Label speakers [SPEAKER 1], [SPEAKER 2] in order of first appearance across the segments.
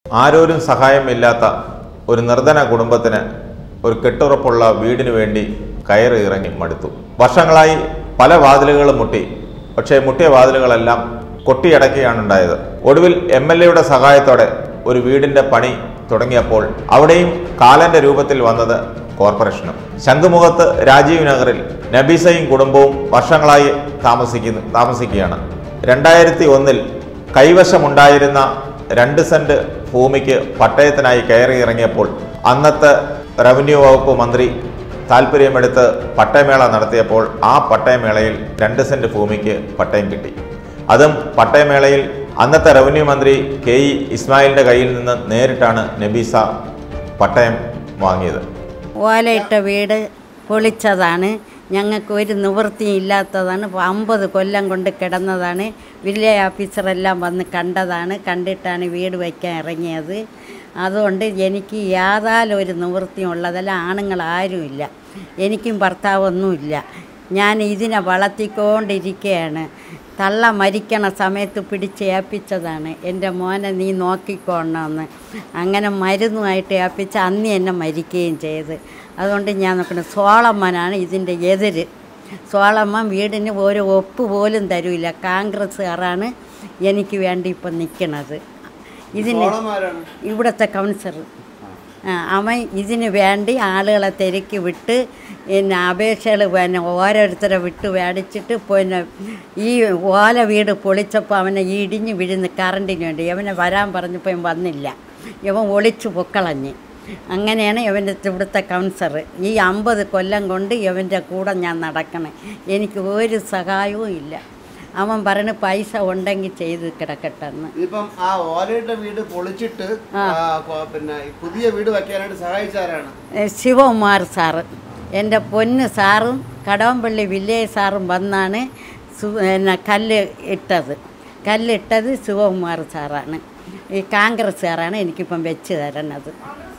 [SPEAKER 1] ആരോരും സഹായമില്ലാത്ത ഒരു നിർധന കുടുംബത്തിന് ഒരു കെട്ടുറപ്പുള്ള വീടിനു വേണ്ടി കയറി ഇറങ്ങി മടുത്തു വർഷങ്ങളായി പല വാതിലുകളും മുട്ടി പക്ഷേ മുട്ടിയ വാതിലുകളെല്ലാം കൊട്ടിയടക്കുകയാണ് ഉണ്ടായത് ഒടുവിൽ എം എൽ എയുടെ സഹായത്തോടെ ഒരു വീടിന്റെ പണി തുടങ്ങിയപ്പോൾ അവിടെയും കാലന്റെ രൂപത്തിൽ വന്നത് കോർപ്പറേഷനും ശംഖുമുഖത്ത് രാജീവ് നഗറിൽ നബീസയും കുടുംബവും വർഷങ്ങളായി താമസിക്കുന്നു താമസിക്കുകയാണ് രണ്ടായിരത്തി ഒന്നിൽ കൈവശമുണ്ടായിരുന്ന രണ്ട് സെന്റ് ഭൂമിക്ക് പട്ടയത്തിനായി കയറി ഇറങ്ങിയപ്പോൾ അന്നത്തെ റവന്യൂ വകുപ്പ് മന്ത്രി താല്പര്യമെടുത്ത് പട്ടയമേള നടത്തിയപ്പോൾ ആ പട്ടയമേളയിൽ രണ്ട് സെന്റ് ഭൂമിക്ക് പട്ടയം കിട്ടി അതും പട്ടയമേളയിൽ അന്നത്തെ റവന്യൂ മന്ത്രി കെ ഇ ഇസ്മായിലിന്റെ കയ്യിൽ നിന്ന് നേരിട്ടാണ് നബീസ പട്ടയം വാങ്ങിയത്
[SPEAKER 2] ഓലയിട്ട വീട് പൊളിച്ചതാണ് ഞങ്ങൾക്ക് ഒരു നിവൃത്തിയും ഇല്ലാത്തതാണ് ഇപ്പൊ അമ്പത് കൊല്ലം കൊണ്ട് കിടന്നതാണ് വില്ലേജ് ഓഫീസറെല്ലാം വന്ന് കണ്ടതാണ് കണ്ടിട്ടാണ് വീട് വയ്ക്കാൻ ഇറങ്ങിയത് അതുകൊണ്ട് എനിക്ക് യാതാലും ഒരു നിവൃത്തിയും ഉള്ളതല്ല ആണുങ്ങൾ ആരുമില്ല എനിക്കും ഭർത്താവൊന്നുമില്ല ഞാൻ ഇതിനെ വളർത്തിക്കൊണ്ടിരിക്കുകയാണ് തള്ള മരിക്കണ സമയത്ത് പിടിച്ച് ഏൽപ്പിച്ചതാണ് എൻ്റെ മോനെ നീ നോക്കിക്കോണമെന്ന് അങ്ങനെ മരുന്നുമായിട്ട് ഏൽപ്പിച്ച് അന്ന് എന്നെ മരിക്കുകയും ചെയ്ത് അതുകൊണ്ട് ഞാൻ നോക്കണം സോളമ്മനാണ് ഇതിൻ്റെ എതിര് സോളമ്മൻ വീടിന് ഒരു ഒപ്പ് പോലും തരൂല കോൺഗ്രസ്സുകാരാണ് എനിക്ക് വേണ്ടി ഇപ്പം നിൽക്കണത് ഇതിന്
[SPEAKER 3] സോളമാരാണ്
[SPEAKER 2] ഇവിടുത്തെ കൗൺസിലർ ആ, അവൻ ഇതിന് വേണ്ടി ആളുകളെ തിരക്കി വിട്ട് പിന്നെ അപേക്ഷകൾ പിന്നെ ഓരോരുത്തരെ വിട്ട് മേടിച്ചിട്ട് പിന്നെ ഈ ഓല വീട് പൊളിച്ചപ്പോൾ അവനെ ഈ ഇടിഞ്ഞ് വീഴുന്ന കറണ്ടിന് വേണ്ടി അവനെ വരാൻ പറഞ്ഞപ്പോൾ ഇവൻ വന്നില്ല ഇവൻ ഒളിച്ചു പൊക്കളഞ്ഞ് അങ്ങനെയാണ് ഇവൻ്റെ ഇവിടുത്തെ കൗൺസിലർ ഈ അമ്പത് കൊല്ലം കൊണ്ട് ഇവൻ്റെ കൂടെ ഞാൻ നടക്കണേ എനിക്ക് ഒരു സഹായവും ഇല്ല അവൻ പറയണ പൈസ ഉണ്ടെങ്കിൽ ചെയ്ത് കിടക്കട്ടെന്ന്
[SPEAKER 3] ഇതിപ്പം ആ ഓലയുടെ വീട് പൊളിച്ചിട്ട് ആ, കൊ- പിന്നെ ഈ പുതിയ വീട് വെക്കാനായിട്ട് സഹായിച്ചാരാണ്
[SPEAKER 2] ഏ, ശിവകുമാർ സാറ് എൻ്റെ പൊന്ന് സാറും കടവമ്പള്ളി വില്ലേജ് സാറും വന്നാണ് സു പിന്നെ കല്ല് ഇട്ടത് കല്ലിട്ടത് ശിവകുമാർ സാറാണ് ഈ കോൺഗ്രസ്സുകാരാണ് എനിക്കിപ്പം വെച്ച് തരണത്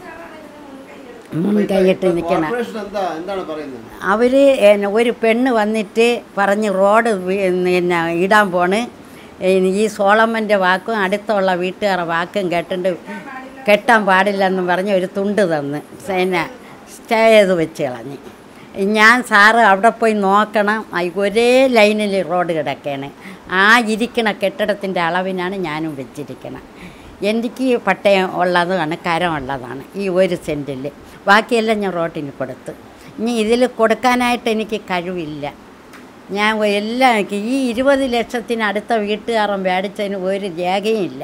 [SPEAKER 2] മുൻകൈയിട്ട് നിൽക്കണം
[SPEAKER 3] കോർപ്പറേഷൻ എന്താ എന്താണ് പറയുന്നത്
[SPEAKER 2] അവർ ഒരു പെണ്ണ് വന്നിട്ട് പറഞ്ഞ് റോഡ് വി- പിന്നെ ഇടാൻ പോണ് ഇനി ഈ സോളമ്മൻ്റെ വാക്കും അടുത്തുള്ള വീട്ടുകാരുടെ വാക്കും കേട്ടിട്ട് കെട്ടാൻ പാടില്ലെന്ന് പറഞ്ഞ് ഒരു തുണ്ട് തന്ന് പിന്നെ സ്റ്റേ ചെയ്ത് വെച്ച് കളഞ്ഞ് ഞാൻ സാറ് അവിടെ പോയി നോക്കണം ആ ഒരേ ലൈനിൽ റോഡ് കിടക്കുകയാണ് ആ ഇരിക്കണ കെട്ടിടത്തിൻ്റെ അളവിനാണ് ഞാനും വെച്ചിരിക്കണം എനിക്ക് പട്ടയം ഉള്ളതാണ് കരമുള്ളതാണ് ഈ ഒരു സെൻറ്റിൽ ബാക്കിയെല്ലാം ഞാൻ റോട്ടിന് കൊടുത്ത് ഇനി ഇതിൽ കൊടുക്കാനായിട്ട് എനിക്ക് കഴിവില്ല ഞാൻ എല്ലാം ഈ ഇരുപത് ലക്ഷത്തിന് അടുത്ത വീട്ടുകാരൻ മേടിച്ചതിന് ഒരു രേഖയും ഇല്ല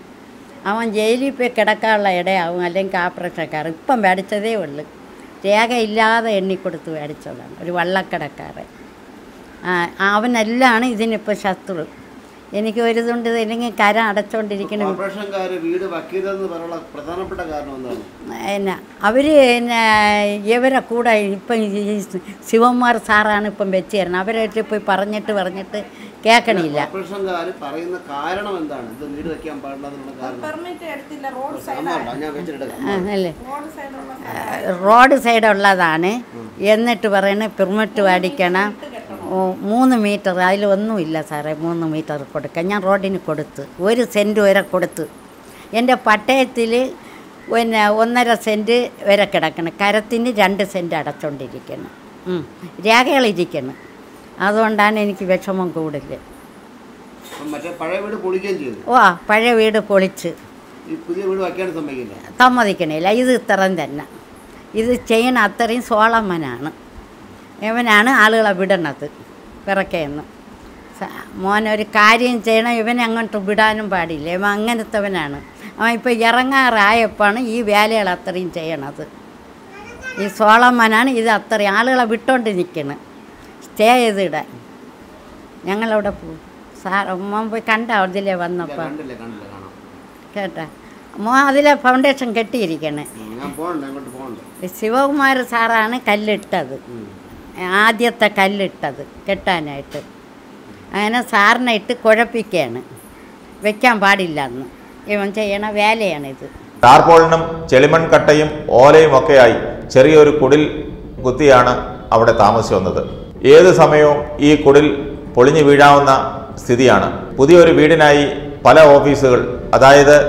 [SPEAKER 2] അവൻ ജയിലിൽ പോയി കിടക്കാനുള്ള ഇടയാവും അല്ലെങ്കിൽ ആപ്രേഷക്കാരൻ ഇപ്പം മേടിച്ചതേ ഉള്ളൂ രേഖയില്ലാതെ എണ്ണിക്കൊടുത്ത് മേടിച്ചതാണ് ഒരു വള്ളക്കടക്കാരൻ ആ, അവനെല്ലാണ് ഇതിനിപ്പോൾ ശത്രു എനിക്ക് ഒരു തുണ്ട് ഇല്ലെങ്കിൽ കര അടച്ചുകൊണ്ടിരിക്കണം
[SPEAKER 3] കോർപ്പറേഷൻകാർ വീട് വക്കീലെന്ന് പറയാനുള്ള പ്രധാനപ്പെട്ട കാരണം എന്താണ്
[SPEAKER 2] എന്നാ അവർ പിന്നെ ഇവരെ കൂടെ ഇപ്പം ഈ ശിവകുമാർ സാറാണ് ഇപ്പം വെച്ച് തരണം അവരായിട്ട് പോയി പറഞ്ഞിട്ട് പറഞ്ഞിട്ട് കേൾക്കണില്ല
[SPEAKER 3] കോർപ്പറേഷൻകാർ പറയുന്ന കാരണം എന്താണ് ഇത് വീട് വെക്കാൻ പാടില്ലെന്നുള്ള കാരണം
[SPEAKER 4] പെർമിറ്റ് എടുത്തില്ല റോഡ്
[SPEAKER 3] അമ്മ, ഞാൻ വെച്ചിട്ടെടുക്കാം
[SPEAKER 2] ആ, അല്ലേ
[SPEAKER 4] റോഡ് സൈഡുള്ള
[SPEAKER 2] റോഡ് സൈഡുള്ളതാണ് എന്നിട്ട് പറയണ പെർമിറ്റ് മേടിക്കണം ഓ, മൂന്ന് മീറ്റർ അതിലൊന്നുമില്ല സാറേ മൂന്ന് മീറ്റർ കൊടുക്കാൻ ഞാൻ റോഡിന് കൊടുത്ത് ഒരു സെൻറ്റ് വരെ കൊടുത്ത് എൻ്റെ പട്ടയത്തിൽ പിന്നെ ഒന്നര സെൻറ്റ് വരെ കിടക്കണം കരത്തിന് രണ്ട് സെൻറ്റ് അടച്ചുകൊണ്ടിരിക്കണം ഉം. രേഖകളിരിക്കണം അതുകൊണ്ടാണ് എനിക്ക് വിഷമം കൂടുതൽ
[SPEAKER 3] അപ്പം മറ്റേ പഴയ വീട് പൊളിക്കുകയും ചെയ്തു
[SPEAKER 2] ഓ പഴയ വീട് പൊളിച്ച്
[SPEAKER 3] ഈ പുതിയ വീട് വയ്ക്കാൻ സമ്മതിക്കില്ല
[SPEAKER 2] സമ്മതിക്കണില്ല ഇത് ഇത്രയും തന്നെ ഇത് ചെയ്യണ അത്രയും സോളമ്മനാണ് ഇവനാണ് ആളുകളെ വിടണത് പിറക്കേന്ന് സ- മോനൊരു കാര്യം ചെയ്യണം ഇവനെ അങ്ങോട്ട് വിടാനും പാടില്ല ഇവൻ അങ്ങനത്തവനാണ് അവൻ ഇപ്പോൾ ഇറങ്ങാറായപ്പോഴാണ് ഈ വേലകൾ അത്രയും ചെയ്യണത് ഈ സോളമ്മനാണ് ഇത് അത്രയും ആളുകളെ വിട്ടോണ്ട് നിൽക്കണം സ്റ്റേ ചെയ്തിടാൻ ഞങ്ങളവിടെ പോകും സാർ മോൻ പോയി കണ്ട അതിലേ
[SPEAKER 3] ഇല്ല,
[SPEAKER 2] വന്നപ്പോൾ
[SPEAKER 3] കണ്ടില്ല കണ്ടില്ല കാണാം
[SPEAKER 2] കേട്ടാ മോ അതിലെ ഫൗണ്ടേഷൻ കെട്ടിയിരിക്കണേ
[SPEAKER 3] ഉം, ഞാൻ പോകണ്ട അങ്ങോട്ട് പോകണ്ട
[SPEAKER 2] ശിവകുമാർ സാറാണ് കല്ലിട്ടത്
[SPEAKER 3] ഉം.
[SPEAKER 2] ആദ്യത്തെ കല്ലിട്ടത് കെട്ടാനായിട്ട് അങ്ങനെ സാറിനെ ഇട്ട് കുഴപ്പിക്കുകയാണ് വെക്കാൻ പാടില്ല എന്ന് ഇവൻ ചെയ്യണ വേലയാണിത്
[SPEAKER 1] ടാർപോളിനും ചെളിമൺ കട്ടയും ഓലയും ഒക്കെയായി ചെറിയൊരു കുടിൽ കുത്തിയാണ് അവിടെ താമസിച്ചു വന്നത് ഏത് സമയവും ഈ കുടിൽ പൊളിഞ്ഞു വീഴാവുന്ന സ്ഥിതിയാണ് പുതിയൊരു വീടിനായി പല ഓഫീസുകൾ അതായത്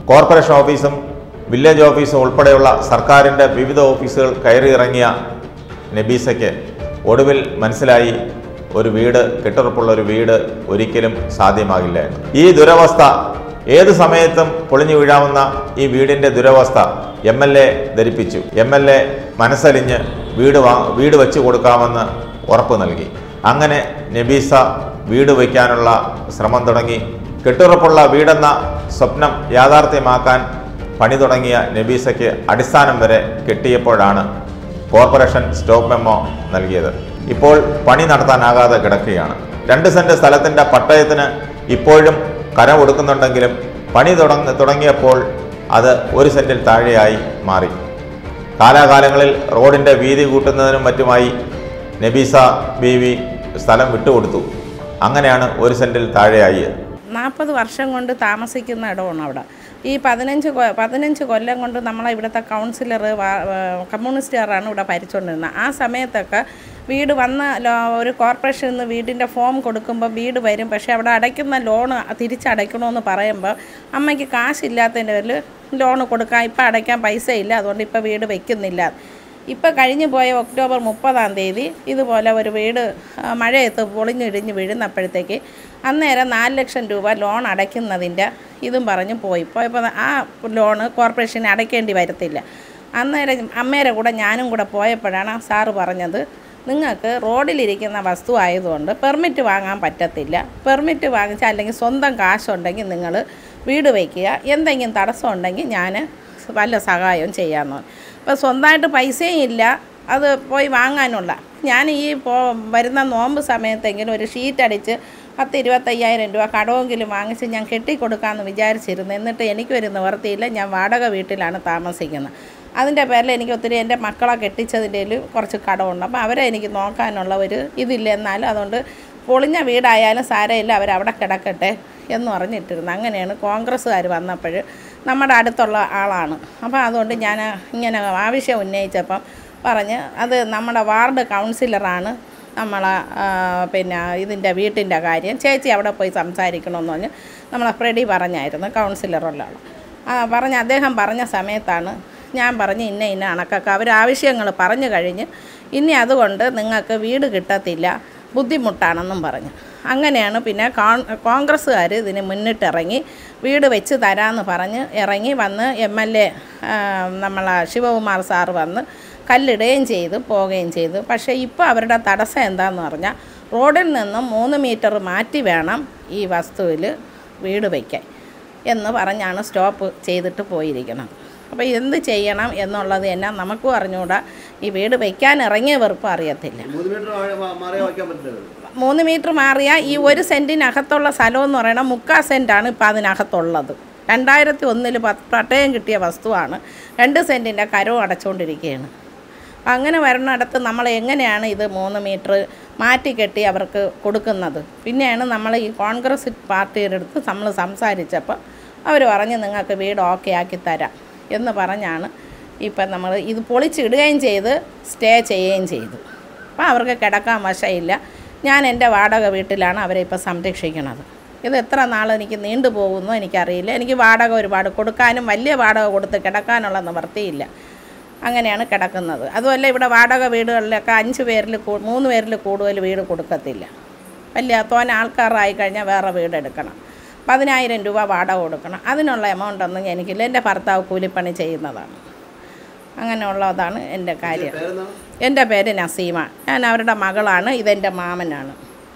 [SPEAKER 1] കോർപ്പറേഷൻ ഓഫീസും വില്ലേജ് ഓഫീസും ഉൾപ്പെടെയുള്ള സർക്കാരിൻ്റെ വിവിധ ഓഫീസുകൾ കയറിയിറങ്ങിയ നബീസയ്ക്ക് ഒടുവിൽ മനസ്സിലായി ഒരു വീട് കെട്ടുറപ്പുള്ള ഒരു വീട് ഒരിക്കലും സാധ്യമാകില്ല എന്ന്. ഈ ദുരവസ്ഥ ഏത് സമയത്തും പൊളിഞ്ഞു വീഴാവുന്ന ഈ വീടിൻ്റെ ദുരവസ്ഥ എം എൽ എ ധരിപ്പിച്ചു എം എൽ എ മനസ്സലിഞ്ഞ് വീട് വാ വീട് വെച്ച് കൊടുക്കാമെന്ന് ഉറപ്പ് നൽകി അങ്ങനെ നബീസ വീട് വയ്ക്കാനുള്ള ശ്രമം തുടങ്ങി കെട്ടുറപ്പുള്ള വീടെന്ന സ്വപ്നം യാഥാർത്ഥ്യമാക്കാൻ പണി തുടങ്ങിയ നബീസയ്ക്ക് അടിസ്ഥാനം വരെ കെട്ടിയപ്പോഴാണ് കോർപ്പറേഷൻ സ്റ്റോപ്പ് മെമ്മോ നൽകിയത് ഇപ്പോൾ പണി നടത്താനാകാതെ കിടക്കുകയാണ് രണ്ട് സെന്റ് സ്ഥലത്തിന്റെ പട്ടയത്തിന് ഇപ്പോഴും കരം കൊടുക്കുന്നുണ്ടെങ്കിലും പണി തുടങ്ങ തുടങ്ങിയപ്പോൾ അത് ഒരു സെന്റിൽ താഴെയായി മാറി കാലാകാലങ്ങളിൽ റോഡിന്റെ വീതി കൂട്ടുന്നതിനും മറ്റുമായി നബീസ ബീവി സ്ഥലം വിട്ടുകൊടുത്തു അങ്ങനെയാണ് ഒരു സെന്റിൽ താഴെയായി
[SPEAKER 4] നാൽപ്പത് വർഷം കൊണ്ട് താമസിക്കുന്ന ഇടമാണ് അവിടെ ഈ പതിനഞ്ച് കൊ- പതിനഞ്ച് കൊല്ലം കൊണ്ട് നമ്മളെ ഇവിടുത്തെ കൗൺസിലർ കമ്മ്യൂണിസ്റ്റുകാരാണ് ഇവിടെ ഭരിച്ചുകൊണ്ടിരുന്നത് ആ സമയത്തൊക്കെ വീട് വന്ന ലോ ഒരു കോർപ്പറേഷനിൽ നിന്ന് വീടിൻ്റെ ഫോം കൊടുക്കുമ്പോൾ വീട് വരും പക്ഷേ അവിടെ അടയ്ക്കുന്ന ലോണ് തിരിച്ചടയ്ക്കണമെന്ന് പറയുമ്പോൾ അമ്മയ്ക്ക് കാശില്ലാത്തതിൻ്റെ പേരിൽ ലോണ് കൊടുക്കാൻ ഇപ്പം അടയ്ക്കാൻ പൈസ ഇല്ല അതുകൊണ്ട് ഇപ്പോൾ വീട് വയ്ക്കുന്നില്ല ഇപ്പോൾ കഴിഞ്ഞു പോയ ഒക്ടോബർ മുപ്പതാം തീയതി ഇതുപോലെ ഒരു വീട് ആ, മഴയത്ത് പൊളിഞ്ഞിടിഞ്ഞ് വീഴുന്നപ്പോഴത്തേക്ക് അന്നേരം നാല് ലക്ഷം രൂപ ലോൺ അടയ്ക്കുന്നതിൻ്റെ ഇതും പറഞ്ഞ് പോയി പോയപ്പോൾ ആ ലോണ് കോർപ്പറേഷന് അടയ്ക്കേണ്ടി വരത്തില്ല അന്നേരം അമ്മേരെ കൂടെ ഞാനും കൂടെ പോയപ്പോഴാണ് സാറ് പറഞ്ഞത് നിങ്ങൾക്ക് റോഡിലിരിക്കുന്ന വസ്തു ആയതുകൊണ്ട് പെർമിറ്റ് വാങ്ങാൻ പറ്റത്തില്ല പെർമിറ്റ് വാങ്ങിച്ചാൽ അല്ലെങ്കിൽ സ്വന്തം കാശുണ്ടെങ്കിൽ നിങ്ങൾ വീട് വയ്ക്കുക എന്തെങ്കിലും തടസ്സം ഉണ്ടെങ്കിൽ ഞാൻ വല്ല സഹായവും ചെയ്യാമെന്ന് പറഞ്ഞു. അപ്പോൾ സ്വന്തമായിട്ട് പൈസയും ഇല്ല അത് പോയി വാങ്ങാനുള്ള ഞാൻ ഈ പോ വരുന്ന നോമ്പ് സമയത്തെങ്കിലും ഒരു ഷീറ്റ് അടിച്ച് പത്ത് ഇരുപത്തയ്യായിരം രൂപ കടമെങ്കിലും വാങ്ങിച്ച് ഞാൻ കെട്ടിക്കൊടുക്കാമെന്ന് വിചാരിച്ചിരുന്നു എന്നിട്ട് എനിക്കൊരു നിവർത്തിയില്ല ഞാൻ വാടക വീട്ടിലാണ് താമസിക്കുന്നത് അതിൻ്റെ പേരിൽ എനിക്ക് ഒത്തിരി എൻ്റെ മക്കളെ കെട്ടിച്ചതിൻ്റെ കുറച്ച് കടമുണ്ട് അപ്പോൾ അവരെ എനിക്ക് നോക്കാനുള്ള ഒരു ഇതില്ല എന്നാലും അതുകൊണ്ട് പൊളിഞ്ഞ വീടായാലും സാരമില്ല അവരവിടെ കിടക്കട്ടെ എന്ന് പറഞ്ഞിട്ടിരുന്നു അങ്ങനെയാണ് കോൺഗ്രസ്സുകാർ വന്നപ്പോൾ നമ്മുടെ അടുത്തുള്ള ആളാണ് അപ്പോൾ അതുകൊണ്ട് ഞാൻ ഇങ്ങനെ ആവശ്യം ഉന്നയിച്ചപ്പം പറഞ്ഞ് അത് നമ്മുടെ വാർഡ് കൗൺസിലറാണ് നമ്മളെ ആ, പിന്നെ ഇതിൻ്റെ വീട്ടിൻ്റെ കാര്യം ചേച്ചി അവിടെ പോയി സംസാരിക്കണമെന്ന് പറഞ്ഞ് നമ്മളെ ഫ്രെഡി പറഞ്ഞായിരുന്നു കൗൺസിലറുള്ള ആൾ ആ പറഞ്ഞ് അദ്ദേഹം പറഞ്ഞ സമയത്താണ് ഞാൻ പറഞ്ഞ് ഇന്ന ഇന്ന കണക്കൊക്കെ അവർ ആവശ്യങ്ങൾ പറഞ്ഞു കഴിഞ്ഞ് ഇനി അതുകൊണ്ട് നിങ്ങൾക്ക് വീട് കിട്ടത്തില്ല ബുദ്ധിമുട്ടാണെന്നും പറഞ്ഞു അങ്ങനെയാണ് പിന്നെ കോൺ കോൺഗ്രസ്സുകാർ ഇതിന് മുന്നിട്ടിറങ്ങി വീട് വെച്ച് തരാമെന്ന് പറഞ്ഞ് ഇറങ്ങി വന്ന് എം എൽ എ നമ്മളെ ശിവകുമാർ സാറ് വന്ന് കല്ലിടുകയും ചെയ്തു പോവുകയും ചെയ്തു പക്ഷേ ഇപ്പോൾ അവരുടെ തടസ്സം എന്താണെന്ന് പറഞ്ഞാൽ റോഡിൽ നിന്നും മൂന്ന് മീറ്റർ മാറ്റി വേണം ഈ വസ്തുവിൽ വീട് വയ്ക്കാൻ എന്ന് പറഞ്ഞാണ് സ്റ്റോപ്പ് ചെയ്തിട്ട് പോയിരിക്കുന്നത് അപ്പോൾ എന്ത് ചെയ്യണം എന്നുള്ളത് എന്നാ നമുക്കും അറിഞ്ഞുകൂടാ ഈ വീട് വയ്ക്കാൻ ഇറങ്ങിയവർക്കും അറിയത്തില്ല
[SPEAKER 3] മൂന്ന് മീറ്റർ മാറിയാൽ വയ്ക്കാൻ പറ്റില്ല
[SPEAKER 4] മൂന്ന് മീറ്റർ മാറിയ ഈ ഒരു സെൻറ്റിനകത്തുള്ള സ്ഥലം എന്ന് പറയുന്നത് മുക്കാൽ സെൻറ്റാണ് ഇപ്പോൾ അതിനകത്തുള്ളത് രണ്ടായിരത്തി ഒന്നിൽ പട്ടയം കിട്ടിയ വസ്തുവാണ് രണ്ട് സെൻറ്റിൻ്റെ കരവും അടച്ചുകൊണ്ടിരിക്കുകയാണ് അങ്ങനെ വരുന്നിടത്ത് നമ്മൾ എങ്ങനെയാണ് ഇത് മൂന്ന് മീറ്റർ മാറ്റി കെട്ടി അവർക്ക് കൊടുക്കുന്നത് പിന്നെയാണ് നമ്മൾ ഈ കോൺഗ്രസ് പാർട്ടിയുടെ അടുത്ത് നമ്മൾ സംസാരിച്ചപ്പോൾ അവർ പറഞ്ഞ് നിങ്ങൾക്ക് വീട് ഓക്കെ ആക്കി തരാം എന്ന് പറഞ്ഞാണ് ഇപ്പം നമ്മൾ ഇത് പൊളിച്ചിടുകയും ചെയ്ത് സ്റ്റേ ചെയ്യുകയും ചെയ്തു അപ്പോൾ അവർക്ക് കിടക്കാൻ വശമില്ല ഞാൻ എൻ്റെ വാടക വീട്ടിലാണ് അവരെ ഇപ്പോൾ സംരക്ഷിക്കുന്നത് ഇത് എത്ര നാൾ എനിക്ക് നീണ്ടു പോകുന്നോ എനിക്കറിയില്ല എനിക്ക് വാടക ഒരുപാട് കൊടുക്കാനും വലിയ വാടക കൊടുത്ത് കിടക്കാനുള്ള നിവൃത്തിയില്ല അങ്ങനെയാണ് കിടക്കുന്നത് അതുമല്ല ഇവിടെ വാടക വീടുകളിലൊക്കെ അഞ്ച് പേരിൽ കൂ മൂന്ന് പേരിൽ കൂടുതൽ വീട് കൊടുക്കത്തില്ല വലിയ തോന ആൾക്കാരായി കഴിഞ്ഞാൽ വേറെ വീട് എടുക്കണം പതിനായിരം രൂപ വാടക കൊടുക്കണം അതിനുള്ള എമൗണ്ട് ഒന്നും എനിക്കില്ല എൻ്റെ ഭർത്താവ് കൂലിപ്പണി ചെയ്യുന്നതാണ് അങ്ങനെയുള്ളതാണ് എൻ്റെ കാര്യം
[SPEAKER 3] പേരെന്താണ്
[SPEAKER 4] എൻ്റെ പേര് നസീമ ഞാൻ അവരുടെ മകളാണ് ഇതെൻ്റെ മാമനാണ്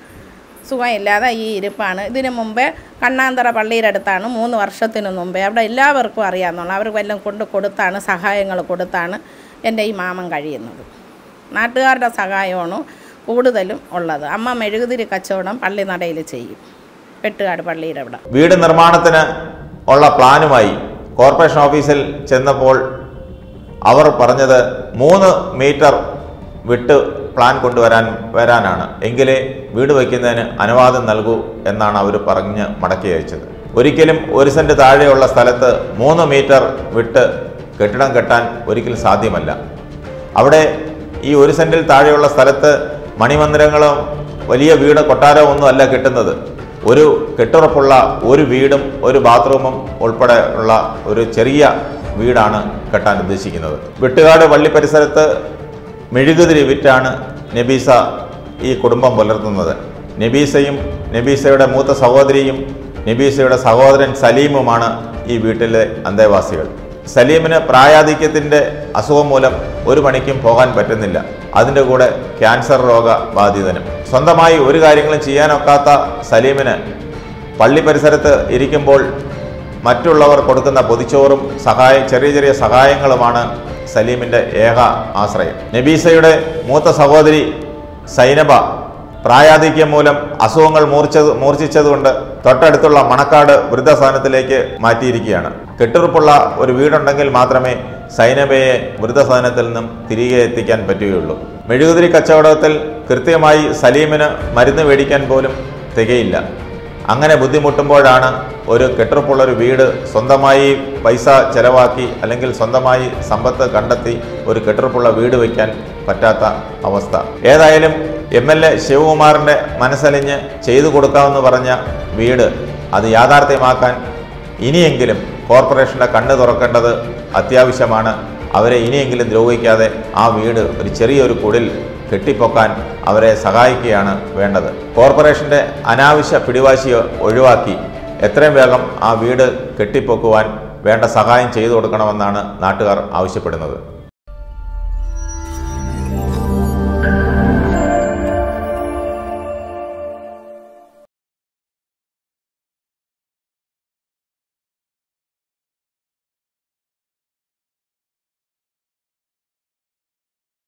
[SPEAKER 4] സുഖമില്ലാതെ ഈ ഇരിപ്പാണ് ഇതിനു മുമ്പേ കണ്ണാന്തറ പള്ളിയുടെ അടുത്താണ് മൂന്ന് വർഷത്തിന് മുമ്പേ അവിടെ എല്ലാവർക്കും അറിയാമെന്നുള്ള അവർ വല്ലതും കൊണ്ട് കൊടുത്താണ് സഹായങ്ങൾ കൊടുത്താണ് എൻ്റെ ഈ മാമൻ കഴിയുന്നത് നാട്ടുകാരുടെ സഹായമാണ് കൂടുതലും ഉള്ളത് അമ്മ മെഴുകുതിരി കച്ചവടം പള്ളിനടയിൽ ചെയ്യും വെട്ടുകാട് പള്ളിയുടെ അവിടെ
[SPEAKER 1] വീട് നിർമ്മാണത്തിന് ഉള്ള പ്ലാനുമായി കോർപ്പറേഷൻ ഓഫീസിൽ ചെന്നപ്പോൾ അവർ പറഞ്ഞത് മൂന്ന് മീറ്റർ വിട്ട് പ്ലാൻ കൊണ്ടുവരാൻ വരാനാണ് എങ്കിലേ വീട് വയ്ക്കുന്നതിന് അനുവാദം നൽകൂ എന്നാണ് അവർ പറഞ്ഞ് മടക്കി അയച്ചത് ഒരിക്കലും ഒരു സെന്റ് താഴെയുള്ള സ്ഥലത്ത് മൂന്ന് മീറ്റർ വിട്ട് കെട്ടിടം കെട്ടാൻ ഒരിക്കലും സാധ്യമല്ല അവിടെ ഈ ഒരു സെന്റിൽ താഴെയുള്ള സ്ഥലത്ത് മണിമന്ദിരങ്ങളോ വലിയ വീട് കൊട്ടാരമോ ഒന്നും അല്ല കിട്ടുന്നത് ഒരു കെട്ടുറപ്പുള്ള ഒരു വീടും ഒരു ബാത്റൂമും ഉൾപ്പെടെ ഉള്ള ഒരു ചെറിയ വീടാണ് കെട്ടാൻ ഉദ്ദേശിക്കുന്നത് വെട്ടുകാട് പള്ളി പരിസരത്ത് മെഴുകുതിരി വിറ്റാണ് നബീസ ഈ കുടുംബം പുലർത്തുന്നത് നബീസയും നബീസയുടെ മൂത്ത സഹോദരിയും നബീസയുടെ സഹോദരൻ സലീമുമാണ് ഈ വീട്ടിലെ അന്തേവാസികൾ സലീമിന് പ്രായാധിക്യത്തിൻ്റെ അസുഖം മൂലം ഒരു പണിക്കും പോകാൻ പറ്റുന്നില്ല അതിൻ്റെ കൂടെ ക്യാൻസർ രോഗ ബാധിതനും സ്വന്തമായി ഒരു കാര്യങ്ങളും ചെയ്യാനൊക്കാത്ത സലീമിന് പള്ളി പരിസരത്ത് ഇരിക്കുമ്പോൾ മറ്റുള്ളവർ കൊടുക്കുന്ന പൊതിച്ചോറും സഹായ ചെറിയ ചെറിയ സഹായങ്ങളുമാണ് സലീമിൻ്റെ ഏക ആശ്രയം നബീസയുടെ മൂത്ത സഹോദരി സൈനബ പ്രായാധിക്യം മൂലം അസുഖങ്ങൾ മൂർച്ചത് മൂർച്ഛിച്ചതുകൊണ്ട് തൊട്ടടുത്തുള്ള മണക്കാട് വൃദ്ധസദനത്തിലേക്ക് മാറ്റിയിരിക്കുകയാണ് കെട്ടുറപ്പുള്ള ഒരു വീടുണ്ടെങ്കിൽ മാത്രമേ സൈനബയെ വൃദ്ധസദനത്തിൽ നിന്നും തിരികെ എത്തിക്കാൻ പറ്റുകയുള്ളൂ മെഴുകുതിരി കച്ചവടത്തിൽ കൃത്യമായി സലീമിന് മരുന്ന് മേടിക്കാൻ പോലും തികയില്ല അങ്ങനെ ബുദ്ധിമുട്ടുമ്പോഴാണ് ഒരു കെട്ടുറപ്പുള്ള ഒരു വീട് സ്വന്തമായി പൈസ ചെലവാക്കി അല്ലെങ്കിൽ സ്വന്തമായി സമ്പത്ത് കണ്ടെത്തി ഒരു കെട്ടുറപ്പുള്ള വീട് വയ്ക്കാൻ പറ്റാത്ത അവസ്ഥ ഏതായാലും എം എൽ എ ശിവകുമാറിൻ്റെ മനസ്സലിഞ്ഞ് ചെയ്തു കൊടുക്കാമെന്ന് പറഞ്ഞ വീട് അത് യാഥാർത്ഥ്യമാക്കാൻ ഇനിയെങ്കിലും കോർപ്പറേഷൻ്റെ കണ്ണ് തുറക്കേണ്ടത് അത്യാവശ്യമാണ് അവരെ ഇനിയെങ്കിലും ദ്രോഹിക്കാതെ ആ വീട് ഒരു ചെറിയൊരു കുടിൽ കെട്ടിപ്പൊക്കാൻ അവരെ സഹായിക്കുകയാണ് വേണ്ടത് കോർപ്പറേഷൻ്റെ അനാവശ്യ പിടിവാശി ഒഴിവാക്കി എത്രയും വേഗം ആ വീട് കെട്ടിപ്പൊക്കുവാൻ വേണ്ട സഹായം ചെയ്തു കൊടുക്കണമെന്നാണ് നാട്ടുകാർ ആവശ്യപ്പെടുന്നത്